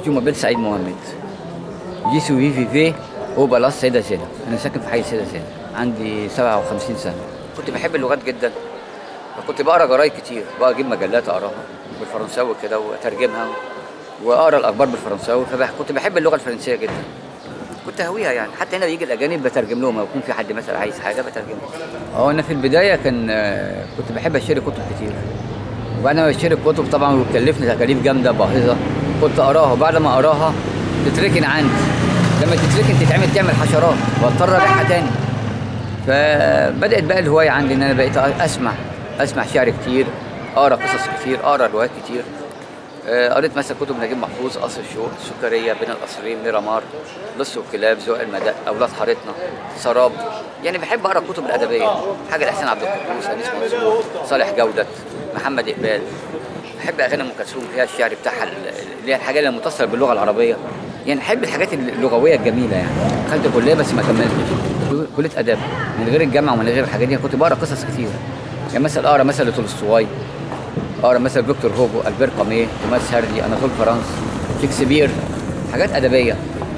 اوتوموبيل سعيد مهند جي سي في في في او بلاس سيدة زينة أنا ساكن في حي سيدة زينة عندي 57 سنة كنت بحب اللغات جدا فكنت بقرا جرايد كتير بقى اجيب مجلات اقراها بالفرنساوي كده واترجمها واقرا الاخبار بالفرنساوي فكنت بحب اللغه الفرنسيه جدا كنت هاويها يعني حتى هنا بيجي الاجانب بترجم لهم لو يكون في حد مثلا عايز حاجه بترجم اه انا في البدايه كان آه، كنت بحب اشتري كتب كتير وبعد ما بشتري الكتب طبعا وتكلفني تكاليف جامده باهظه كنت اقراها وبعد ما اقراها تتركن عندي لما تتركن تتعمل تعمل حشرات واضطر ابيعها تاني فبدات بقى الهوايه عندي ان انا بقيت اسمع اسمع شعر كتير اقرا قصص كتير اقرا روايات كتير آه، قريت مثلا كتب نجيب محفوظ قصر الشوق السكريه بين القصرين ميرامار لص والكلاب ذوق المدى اولاد حارتنا سراب يعني بحب اقرا الكتب الادبيه حاجه لحسين عبد القدوس انيس منصور صالح جوده محمد اقبال بحب اغاني ام كلثوم فيها الشعر بتاعها اللي هي الحاجات اللي متصله باللغه العربيه يعني بحب الحاجات اللغويه الجميله يعني دخلت كليه بس ما كملتش كليه اداب من غير الجامعه ومن غير الحاجات دي كنت بقرا قصص كتير يعني مثلا اقرا مثلا لتولستواي اقرا مثلا فيكتور هوجو البير كاميه توماس هاردي اناتول فرانس شكسبير حاجات ادبيه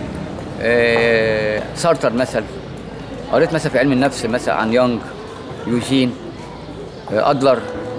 آه، سارتر مثلا قريت مثلا في علم النفس مثلا عن يونغ يوجين آه، ادلر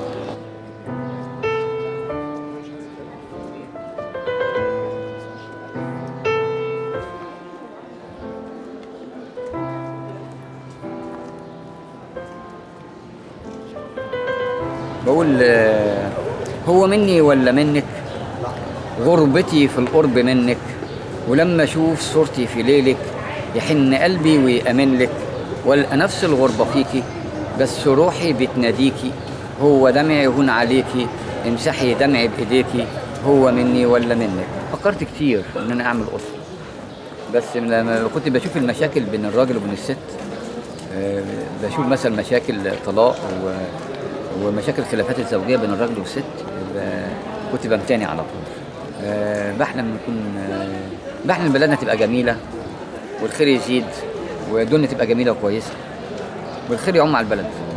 بقول آه، هو مني ولا منك غربتي في القرب منك ولما اشوف صورتي في ليلك يحن قلبي ويأمن لك والقى نفس الغربة فيكي بس روحي بتناديكي هو دمعي هون عليكي امسحي دمعي بايديكي هو مني ولا منك فكرت كتير ان انا اعمل اسره بس لما كنت بشوف المشاكل بين الراجل وبين الست آه، بشوف مثلا مشاكل طلاق و... ومشاكل الخلافات الزوجيه بين الراجل والست ب- كنت بمتنع على طول آه، بحلم نكون آه، بحلم بلدنا تبقى جميله والخير يزيد والدنيا تبقى جميله وكويسه والخير يعم على البلد